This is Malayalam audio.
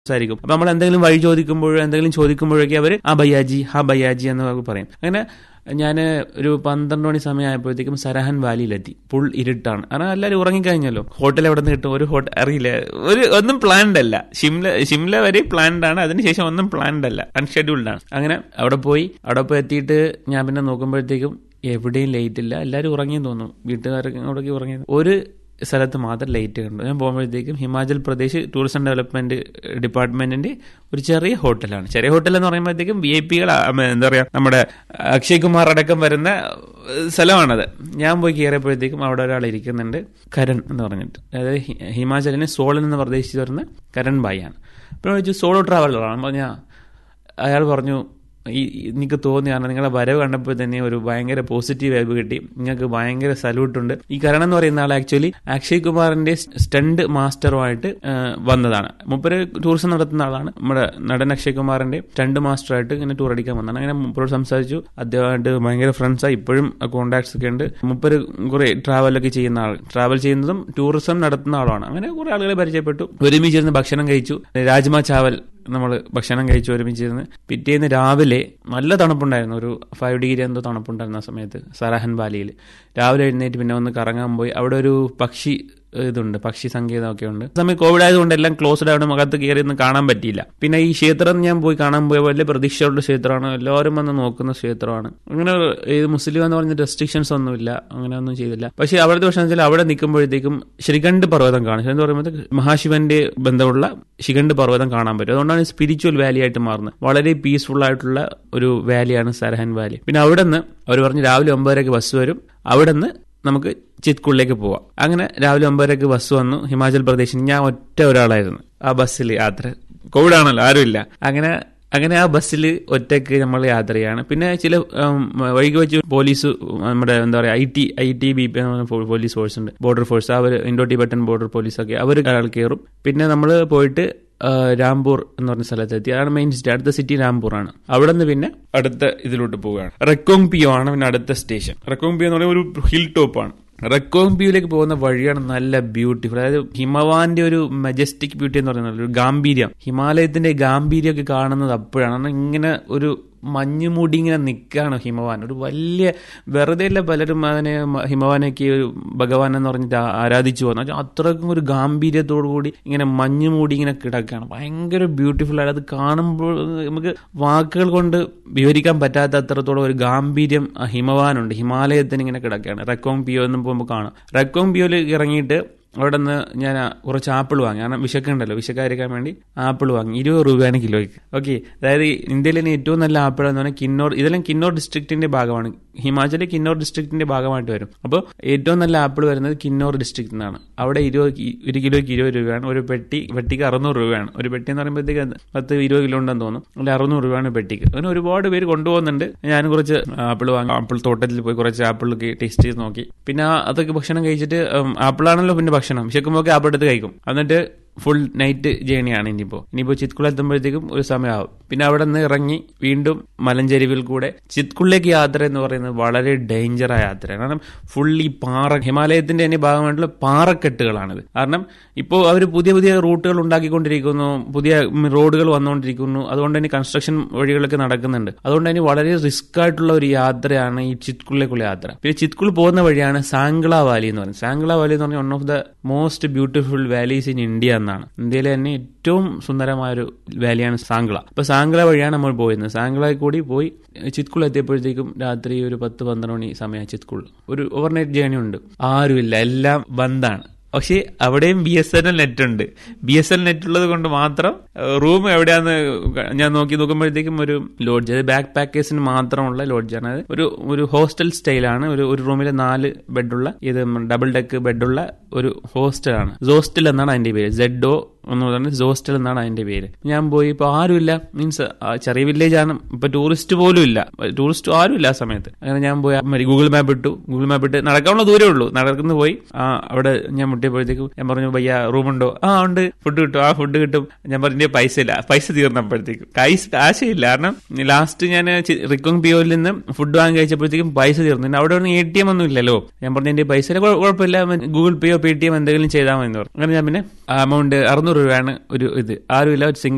സംസാരിക്കും അപ്പൊ നമ്മൾ എന്തെങ്കിലും വഴി ചോദിക്കുമ്പോഴോ എന്തെങ്കിലും ചോദിക്കുമ്പോഴൊക്കെ അവർ ആ ബയ്യാജി ഹാ ബയ്യാജി എന്ന് പറയും അങ്ങനെ ഞാൻ ഒരു പന്ത്രണ്ട് മണി സമയമായപ്പോഴത്തേക്കും സരഹൻ വാലിയിലെത്തി ഫുൾ ഇരുട്ടാണ് കാരണം എല്ലാവരും ഉറങ്ങിക്കഴിഞ്ഞല്ലോ ഹോട്ടൽ എവിടെ നിന്ന് കിട്ടും ഒരു ഹോട്ടൽ അറിയില്ല ഒരു ഒന്നും പ്ലാൻഡ് അല്ല ഷിംല ഷിംല വരെ പ്ലാൻഡ് ആണ് അതിനുശേഷം ഒന്നും പ്ലാൻഡ് അല്ല അൺഷെഡ്യൂൾഡ് ആണ് അങ്ങനെ അവിടെ പോയി അവിടെ പോയി എത്തിയിട്ട് ഞാൻ പിന്നെ നോക്കുമ്പോഴത്തേക്കും എവിടെയും ലേറ്റ് ഇല്ല എല്ലാവരും ഉറങ്ങിയെന്ന് തോന്നുന്നു വീട്ടുകാരൊക്കെ ഉറങ്ങി ഒരു സ്ഥലത്ത് മാത്രം ലൈറ്റ് കണ്ടു ഞാൻ പോകുമ്പോഴത്തേക്കും ഹിമാചൽ പ്രദേശ് ടൂറിസം ഡെവലപ്മെന്റ് ഡിപ്പാർട്ട്മെന്റിന്റെ ഒരു ചെറിയ ഹോട്ടലാണ് ചെറിയ ഹോട്ടൽ എന്ന് പറയുമ്പോഴത്തേക്കും വി ഐ പികൾ എന്താ പറയാ നമ്മുടെ അക്ഷയ് കുമാർ അടക്കം വരുന്ന സ്ഥലമാണത് ഞാൻ പോയി കയറിയപ്പോഴത്തേക്കും അവിടെ ഒരാൾ ഇരിക്കുന്നുണ്ട് കരൺ എന്ന് പറഞ്ഞിട്ട് അതായത് ഹിമാചലിന് സോളിൽ നിന്ന് പ്രദേശിച്ച് വരുന്ന കരൺ ബായി ആണ് അപ്പോൾ ചോദിച്ചു സോളോ ട്രാവലറാണ് അപ്പോൾ ഞാൻ അയാൾ പറഞ്ഞു ഈ എനിക്ക് തോന്നിയാണ് നിങ്ങളുടെ വരവ് കണ്ടപ്പോൾ തന്നെ ഒരു ഭയങ്കര പോസിറ്റീവ് വൈബ് കിട്ടി നിങ്ങൾക്ക് ഭയങ്കര സല്യൂട്ട് ഉണ്ട് ഈ കരണം എന്ന് പറയുന്ന ആൾ ആക്ച്വലി അക്ഷയ് കുമാറിന്റെ സ്റ്റണ്ട് മാസ്റ്ററുമായിട്ട് വന്നതാണ് മുപ്പര് ടൂറിസം നടത്തുന്ന ആളാണ് നമ്മുടെ നടൻ അക്ഷയ് കുമാറിന്റെ സ്റ്റണ്ട് മാസ്റ്ററായിട്ട് ഇങ്ങനെ ടൂർ അടിക്കാൻ വന്നതാണ് അങ്ങനെ മുപ്പരോട് സംസാരിച്ചു അദ്ദേഹമായിട്ട് ഭയങ്കര ഫ്രണ്ട്സായി ഇപ്പോഴും കോണ്ടാക്ട്സ് ഒക്കെ ഉണ്ട് മുപ്പര് കുറെ ട്രാവലൊക്കെ ചെയ്യുന്ന ആൾ ട്രാവൽ ചെയ്യുന്നതും ടൂറിസം നടത്തുന്ന ആളാണ് അങ്ങനെ കുറെ ആളുകളെ പരിചയപ്പെട്ടു ഒരുമിച്ചിരുന്ന് ഭക്ഷണം കഴിച്ചു രാജ്മ ചാവൽ നമ്മൾ ഭക്ഷണം കഴിച്ചു ഒരുമിച്ചിരുന്ന് പിറ്റേന്ന് രാവിലെ നല്ല തണുപ്പുണ്ടായിരുന്നു ഒരു ഫൈവ് ഡിഗ്രി എന്തോ തണുപ്പുണ്ടായിരുന്ന ആ സമയത്ത് സറാഹൻ വാലിയിൽ രാവിലെ എഴുന്നേറ്റ് പിന്നെ ഒന്ന് കറങ്ങാൻ പോയി അവിടെ ഒരു പക്ഷി ഇതുണ്ട് പക്ഷി സങ്കേതമൊക്കെ ഉണ്ട് സമയം കോവിഡ് ആയതുകൊണ്ട് എല്ലാം ക്ലോസ്ഡ് അവിടെ മുഖത്ത് കയറി ഒന്നും കാണാൻ പറ്റിയില്ല പിന്നെ ഈ ക്ഷേത്രം ഞാൻ പോയി കാണാൻ പോയ വലിയ പ്രതീക്ഷയുള്ള ക്ഷേത്രമാണ് എല്ലാവരും വന്ന് നോക്കുന്ന ക്ഷേത്രമാണ് അങ്ങനെ ഇത് മുസ്ലിം എന്ന് പറഞ്ഞ റെസ്ട്രിക്ഷൻസ് ഒന്നുമില്ല അങ്ങനെ ഒന്നും ചെയ്തില്ല പക്ഷേ അവിടുത്തെ പ്രശ്നം വെച്ചാൽ അവിടെ നിൽക്കുമ്പോഴത്തേക്കും ശ്രീകണ്ഠ് പർവ്വതം കാണും എന്ന് പറയുമ്പോൾ മഹാശിവന്റെ ബന്ധമുള്ള ശിഖണ്ഡ് പർവ്വതം കാണാൻ പറ്റും അതുകൊണ്ടാണ് സ്പിരിച്വൽ വാലി ആയിട്ട് മാറുന്നത് വളരെ പീസ്ഫുൾ ആയിട്ടുള്ള ഒരു വാലിയാണ് സരഹൻ വാലി പിന്നെ അവിടെ നിന്ന് അവർ പറഞ്ഞു രാവിലെ ഒമ്പതരക്ക് ബസ് വരും അവിടെ നിന്ന് നമുക്ക് ചിത്കുളിലേക്ക് പോവാം അങ്ങനെ രാവിലെ ഒമ്പതരക്ക് ബസ് വന്നു ഹിമാചൽ പ്രദേശിൽ ഞാൻ ഒറ്റ ഒരാളായിരുന്നു ആ ബസ്സിൽ യാത്ര കോവിഡ് ആണല്ലോ ആരുമില്ല അങ്ങനെ അങ്ങനെ ആ ബസ്സിൽ ഒറ്റയ്ക്ക് നമ്മൾ യാത്ര ചെയ്യാണ് പിന്നെ ചില വൈകി വെച്ച് പോലീസ് നമ്മുടെ എന്താ പറയുക I T I T B P police force ഉണ്ട് ബോർഡർ ഫോഴ്സ് അവർ ഇൻഡോ ടിബറ്റൻ ബോർഡർ പോലീസൊക്കെ അവർ ഒരാൾ കയറും പിന്നെ നമ്മൾ പോയിട്ട് രാംപൂർ എന്ന് പറഞ്ഞ സ്ഥലത്തെത്തി അതാണ് മെയിൻ സിറ്റി അടുത്ത സിറ്റി രാംപൂർ ആണ് അവിടെ നിന്ന് പിന്നെ അടുത്ത ഇതിലോട്ട് പോവുകയാണ് റെക്കോങ് പിയോ ആണ് പിന്നെ അടുത്ത സ്റ്റേഷൻ റെക്കോങ് പിയോ എന്ന് പറയുന്നത് ഒരു ഹിൽ ടോപ്പാണ് റെക്കോങ് വ്യൂയിലേക്ക് പോകുന്ന വഴിയാണ് നല്ല ബ്യൂട്ടിഫുൾ അതായത് ഹിമവാന്റെ ഒരു മജസ്റ്റിക് ബ്യൂട്ടി എന്ന് പറയുന്നത് ഒരു ഗാംഭീര്യം ഹിമാലയത്തിന്റെ ഗാംഭീര്യം ഒക്കെ കാണുന്നത് അപ്പോഴാണ് ഇങ്ങനെ ഒരു മഞ്ഞ് മൂടി ഇങ്ങനെ നിൽക്കുകയാണ് ഹിമവാൻ ഒരു വലിയ വെറുതെ അല്ല പലരും അതിനെ ഹിമവാനൊക്കെ ഒരു ഭഗവാൻ എന്ന് പറഞ്ഞിട്ട് ആരാധിച്ചു പോകുന്നത് അത്രക്കും ഒരു ഗാംഭീര്യത്തോടു കൂടി ഇങ്ങനെ മഞ്ഞ് മൂടി ഇങ്ങനെ കിടക്കുകയാണ് ഭയങ്കര ബ്യൂട്ടിഫുൾ ആയിട്ട് അത് കാണുമ്പോൾ നമുക്ക് വാക്കുകൾ കൊണ്ട് വിവരിക്കാൻ പറ്റാത്ത അത്രത്തോളം ഒരു ഗാംഭീര്യം ഹിമവാനുണ്ട് ഹിമാലയത്തിന് ഇങ്ങനെ കിടക്കുകയാണ് റെക്കോങ് പിയോ എന്ന് പോകുമ്പോൾ കാണാം റെക്കോങ് പിയോയിൽ ഇറങ്ങിയിട്ട് അവിടെ നിന്ന് ഞാൻ കുറച്ച് ആപ്പിൾ വാങ്ങി കാരണം വിശക്കുണ്ടല്ലോ വിശക്കാതിരിക്കാൻ വേണ്ടി ആപ്പിൾ വാങ്ങി ഇരുപത് രൂപയാണ് കിലോയ്ക്ക് ഓക്കെ അതായത് ഇന്ത്യയിൽ തന്നെ ഏറ്റവും നല്ല ആപ്പിൾ എന്ന് പറഞ്ഞാൽ കിന്നോർ ഇതെല്ലാം കിന്നോർ ഡിസ്ട്രിക്റ്റിന്റെ ഭാഗമാണ് ഹിമാചൽ കിന്നോർ ഡിസ്ട്രിക്റ്റിന്റെ ഭാഗമായിട്ട് വരും അപ്പോൾ ഏറ്റവും നല്ല ആപ്പിൾ വരുന്നത് കിന്നോർ ഡിസ്ട്രിക്റ്റിൽ നിന്നാണ് അവിടെ ഇരുപത് ഒരു കിലോയ്ക്ക് ഇരുപത് രൂപയാണ് ഒരു പെട്ടി പെട്ടിക്ക് അറുന്നൂറ് രൂപയാണ് ഒരു പെട്ടി എന്ന് പറയുമ്പോഴത്തേക്ക് പത്ത് ഇരുപത് കിലോ ഉണ്ടെന്ന് തോന്നും അല്ല അറുന്നൂറ് രൂപയാണ് പെട്ടിക്ക് അങ്ങനെ ഒരുപാട് പേര് കൊണ്ടുപോകുന്നുണ്ട് ഞാൻ കുറച്ച് ആപ്പിൾ വാങ്ങി ആപ്പിൾ തോട്ടത്തിൽ പോയി കുറച്ച് ആപ്പിളൊക്കെ ടേസ്റ്റ് ചെയ്ത് നോക്കി പിന്നെ അതൊക്കെ ഭക്ഷണം കഴിച്ചിട്ട് ആപ്പിളാണല്ലോ പിന്നെ ഭക്ഷണം വിശക്കുമ്പോൾ ആപ്പിൾ എടുത്ത് കഴിക്കും എന്നിട്ട് ഫുൾ നൈറ്റ് ജേണിയാണ് ഇനിയിപ്പോൾ ഇനിയിപ്പോൾ ചിത്കുള എത്തുമ്പോഴത്തേക്കും ഒരു സമയമാവും പിന്നെ അവിടെ നിന്ന് ഇറങ്ങി വീണ്ടും മലഞ്ചെരിവിൽ കൂടെ ചിത്കുളിലേക്ക് യാത്ര എന്ന് പറയുന്നത് വളരെ ഡേഞ്ചറായ യാത്രയാണ് കാരണം ഫുൾ ഈ പാറ ഹിമാലയത്തിന്റെ തന്നെ ഭാഗമായിട്ടുള്ള പാറക്കെട്ടുകളാണിത് കാരണം ഇപ്പോൾ അവർ പുതിയ പുതിയ റൂട്ടുകൾ ഉണ്ടാക്കിക്കൊണ്ടിരിക്കുന്നു പുതിയ റോഡുകൾ വന്നുകൊണ്ടിരിക്കുന്നു അതുകൊണ്ട് തന്നെ കൺസ്ട്രക്ഷൻ വഴികളൊക്കെ നടക്കുന്നുണ്ട് അതുകൊണ്ട് തന്നെ വളരെ റിസ്ക് ആയിട്ടുള്ള ഒരു യാത്രയാണ് ഈ ചിത്കുളിലേക്കുള്ള യാത്ര പിന്നെ ചിത്കുൾ പോകുന്ന വഴിയാണ് സാംഗ്ല വാലി എന്ന് പറയുന്നത് സാംഗ്ല വാലി എന്ന് പറഞ്ഞാൽ one of the most beautiful valleys in India എന്നാണ് ഇന്ത്യയിലെ തന്നെ ഏറ്റവും സുന്ദരമായ ഒരു വാലിയാണ് സാംഗ്ല അപ്പൊ സാംഗ്ല വഴിയാണ് നമ്മൾ പോയിരുന്നത് സാംഗ്ലയിൽ കൂടി പോയി ചിത്കുൾ എത്തിയപ്പോഴത്തേക്കും രാത്രി ഒരു പത്ത് പന്ത്രണ്ട് മണി സമയം ചിത്കുൾ ഒരു ഓവർനൈറ്റ് ജേണി ഉണ്ട് ആരുമില്ല എല്ലാം ബന്ധാണ് പക്ഷേ അവിടെയും B S N L net ഉണ്ട് ബി എസ് എൽ നെറ്റ് ഉള്ളത് കൊണ്ട് മാത്രം റൂം എവിടെയാന്ന് ഞാൻ നോക്കി നോക്കുമ്പോഴത്തേക്കും ഒരു ലോഡ്ജ് അത് ബാക്ക് പാക്കേഴ്സിന് മാത്രമുള്ള ലോഡ്ജാണ് അത് ഒരു ഒരു ഹോസ്റ്റൽ സ്റ്റൈലാണ് ഒരു ഒരു റൂമിൽ നാല് ബെഡുള്ള ഇത് ഡബിൾ ഡെക്ക് ബെഡുള്ള ഒരു ഹോസ്റ്റലാണ് സോസ്റ്റൽ എന്നാണ് അതിന്റെ പേര് സെഡോ എന്ന് പറയുന്നത് സോസ്റ്റൽ എന്നാണ് അതിന്റെ പേര് ഞാൻ പോയി ഇപ്പൊ ആരുമില്ല മീൻസ് ചെറിയ വില്ലേജ് ആണ് ഇപ്പൊ ടൂറിസ്റ്റ് പോലും ഇല്ല ടൂറിസ്റ്റ് ആരും ഇല്ല ആ സമയത്ത് അങ്ങനെ ഞാൻ പോയി ഗൂഗിൾ മാപ്പ് ഇട്ടു ഗൂഗിൾ മാപ്പ് ഇട്ട് നടക്കാനുള്ള ദൂരമേ ഉള്ളൂ നടക്കുന്നു പോയി ആ അവിടെ ഞാൻ മുട്ടിയപ്പോഴത്തേക്കും ഞാൻ പറഞ്ഞു ഭയ്യ റൂമുണ്ടോ ആ ഉണ്ട് ഫുഡ് കിട്ടും ആ ഫുഡ് കിട്ടും ഞാൻ പറഞ്ഞു പൈസ ഇല്ല പൈസ തീർന്നപ്പോഴത്തേക്കും കൈസ് കാശയില്ല കാരണം ലാസ്റ്റ് ഞാൻ റിക്കോങ് പിയോയിൽ നിന്ന് ഫുഡ് വാങ്ങി കഴിച്ചപ്പോഴത്തേക്കും പൈസ തീർന്നു അവിടെ ഒന്നും എ ടി എം ഒന്നും ഇല്ലല്ലോ ഞാൻ പറഞ്ഞു എന്റെ പൈസ കുഴപ്പമില്ല ഗൂഗിൾ പേയോ പേ ടി എം എന്തെങ്കിലും ചെയ്താൽ മതി എന്ന് പറഞ്ഞു അങ്ങനെ ഞാൻ പിന്നെ എമൗണ്ട് അറുന്നൂറ് രൂപയാണ് ഒരു ഇത് ആരുമില്ല ഒരു സിംഗിൾ